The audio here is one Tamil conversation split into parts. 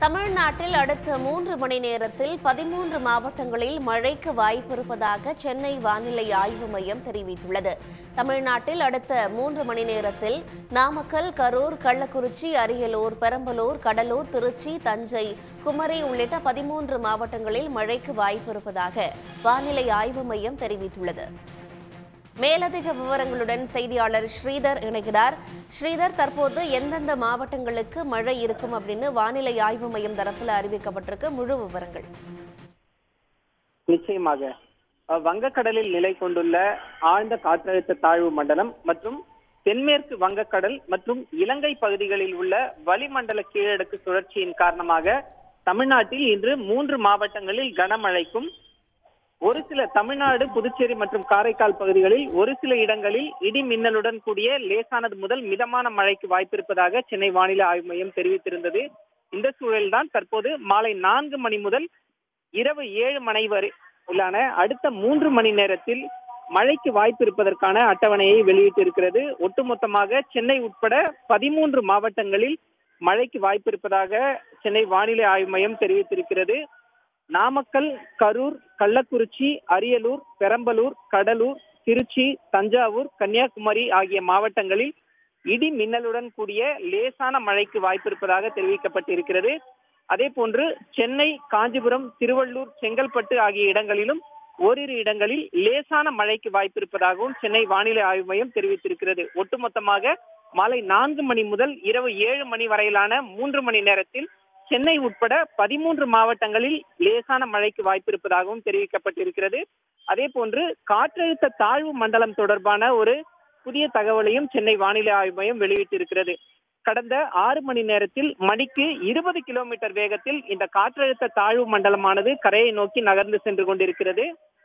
தமிழ்நாட்டில் அடுத்த மூன்று மணி நேரத்தில் பதிமூன்று மாவட்டங்களில் மழைக்கு வாய்ப்பிருப்பதாக சென்னை வானிலை ஆய்வு மையம் தெரிவித்துள்ளது தமிழ்நாட்டில் அடுத்த மூன்று மணி நேரத்தில் நாமக்கல் கரூர் கள்ளக்குறிச்சி அரியலூர் பெரம்பலூர் கடலூர் திருச்சி தஞ்சை குமரி உள்ளிட்ட பதிமூன்று மாவட்டங்களில் மழைக்கு வாய்ப்பிருப்பதாக வானிலை ஆய்வு மையம் தெரிவித்துள்ளது மேலதிக விவரங்களுடன் செய்தியாளர் ஸ்ரீதர் இணைகிறார் ஸ்ரீதர் தற்போது எந்தெந்த மாவட்டங்களுக்கு மழை இருக்கும் அப்படின்னு வானிலை ஆய்வு மையம் தரப்புல அறிவிக்கப்பட்டிருக்கு முழு விவரங்கள் நிச்சயமாக அஹ், வங்கக்கடலில் நிலை கொண்டுள்ள ஆழ்ந்த காற்றழுத்த தாழ்வு மண்டலம் மற்றும் தென்மேற்கு வங்கக்கடல் மற்றும் இலங்கை பகுதிகளில் உள்ள வளிமண்டல கீழடுக்கு சுழற்சியின் காரணமாக தமிழ்நாட்டில் இன்று மூன்று மாவட்டங்களில் கனமழைக்கும் ஒரு சில தமிழ்நாடு புதுச்சேரி மற்றும் காரைக்கால் பகுதிகளில் ஒரு சில இடங்களில் இடி மின்னலுடன் கூடிய லேசானது முதல் மிதமான மழைக்கு வாய்ப்பிருப்பதாக சென்னை வானிலை ஆய்வு மையம் தெரிவித்திருந்தது இந்த சூழலில்தான் தற்போது மாலை நான்கு மணி முதல் இரவு ஏழு மணி வரை உள்ளான அடுத்த மூன்று மணி நேரத்தில் மழைக்கு வாய்ப்பு இருப்பதற்கான அட்டவணையை வெளியிட்டிருக்கிறது ஒட்டுமொத்தமாக சென்னை உட்பட பதிமூன்று மாவட்டங்களில் மழைக்கு வாய்ப்பு இருப்பதாக சென்னை வானிலை ஆய்வு மையம் தெரிவித்திருக்கிறது நாமக்கல் கரூர் கள்ளக்குறிச்சி அரியலூர் பெரம்பலூர் கடலூர் திருச்சி தஞ்சாவூர் கன்னியாகுமரி ஆகிய மாவட்டங்களில் இடி மின்னலுடன் கூடிய லேசான மழைக்கு வாய்ப்பிருப்பதாக தெரிவிக்கப்பட்டிருக்கிறது அதே போன்று சென்னை காஞ்சிபுரம் திருவள்ளூர் செங்கல்பட்டு ஆகிய இடங்களிலும் ஓரிரு இடங்களில் லேசான மழைக்கு வாய்ப்பிருப்பதாகவும் சென்னை வானிலை ஆய்வு மையம் தெரிவித்திருக்கிறது ஒட்டுமொத்தமாக மாலை நான்கு மணி முதல் இரவு ஏழு மணி வரையிலான மூன்று மணி நேரத்தில் சென்னை உட்பட பதிமூன்று மாவட்டங்களில் லேசான மழைக்கு வாய்ப்பிருப்பதாகவும் தெரிவிக்கப்பட்டிருக்கிறது அதே போன்று காற்றழுத்த தாழ்வு மண்டலம் தொடர்பான ஒரு புதிய தகவலையும் சென்னை வானிலை ஆய்வு மையம் வெளியிட்டிருக்கிறது கடந்த ஆறு மணி நேரத்தில் மணிக்கு இருபது கிலோமீட்டர் வேகத்தில் இந்த காற்றழுத்த தாழ்வு மண்டலமானது கரையை நோக்கி நகர்ந்து சென்று கொண்டிருக்கிறது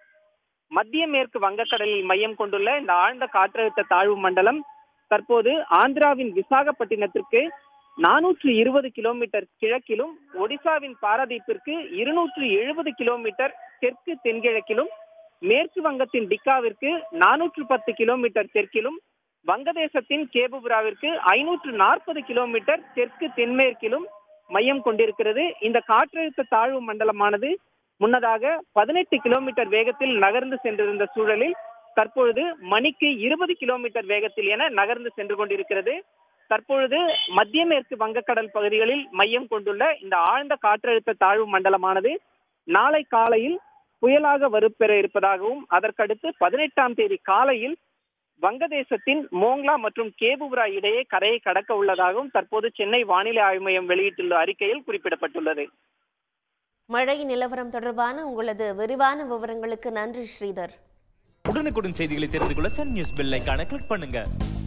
மத்திய மேற்கு வங்கக்கடலில் மையம் கொண்டுள்ள இந்த ஆழ்ந்த காற்றழுத்த தாழ்வு மண்டலம் தற்போது ஆந்திராவின் விசாகப்பட்டினத்திற்கு நானூற்று இருபது கிலோமீட்டர் கிழக்கிலும் ஒடிசாவின் பாரதீப்பிற்கு இருநூற்று எழுபது கிலோமீட்டர் தெற்கு தென்கிழக்கிலும் மேற்கு வங்கத்தின் டிக்காவிற்கு நானூற்று பத்து கிலோமீட்டர் தெற்கிலும் வங்கதேசத்தின் கேபுபுராவிற்கு ஐநூற்று நாற்பது கிலோமீட்டர் தெற்கு தென்மேற்கிலும் மையம் கொண்டிருக்கிறது இந்த காற்றழுத்த தாழ்வு மண்டலமானது முன்னதாக பதினெட்டு கிலோமீட்டர் வேகத்தில் நகர்ந்து சென்றிருந்த சூழலில் தற்பொழுது மணிக்கு இருபது கிலோமீட்டர் வேகத்தில் என நகர்ந்து சென்று கொண்டிருக்கிறது தற்பொழுது மத்திய மேற்கு வங்கக்கடல் பகுதிகளில் மையம் கொண்டுள்ள இந்த ஆழ்ந்த காற்றழுத்த தாழ்வு மண்டலமானது நாளை காலையில் புயலாக வலுப்பெற இருப்பதாகவும் அதற்கடுத்து பதினெட்டாம் தேதி காலையில் வங்கதேசத்தின் மோங்லா மற்றும் கேபுபுரா இடையே கரையை கடக்க உள்ளதாகவும் தற்போது சென்னை வானிலை ஆய்வு மையம் வெளியிட்டுள்ள அறிக்கையில் குறிப்பிடப்பட்டுள்ளது மழை நிலவரம் தொடர்பான உங்களது விரிவான விவரங்களுக்கு நன்றி ஸ்ரீதர் உடனுக்குடன் செய்திகளை தெரிந்து கொள்ள சன் நியூஸ் பெல் ஐகானை கிளிக் பண்ணுங்க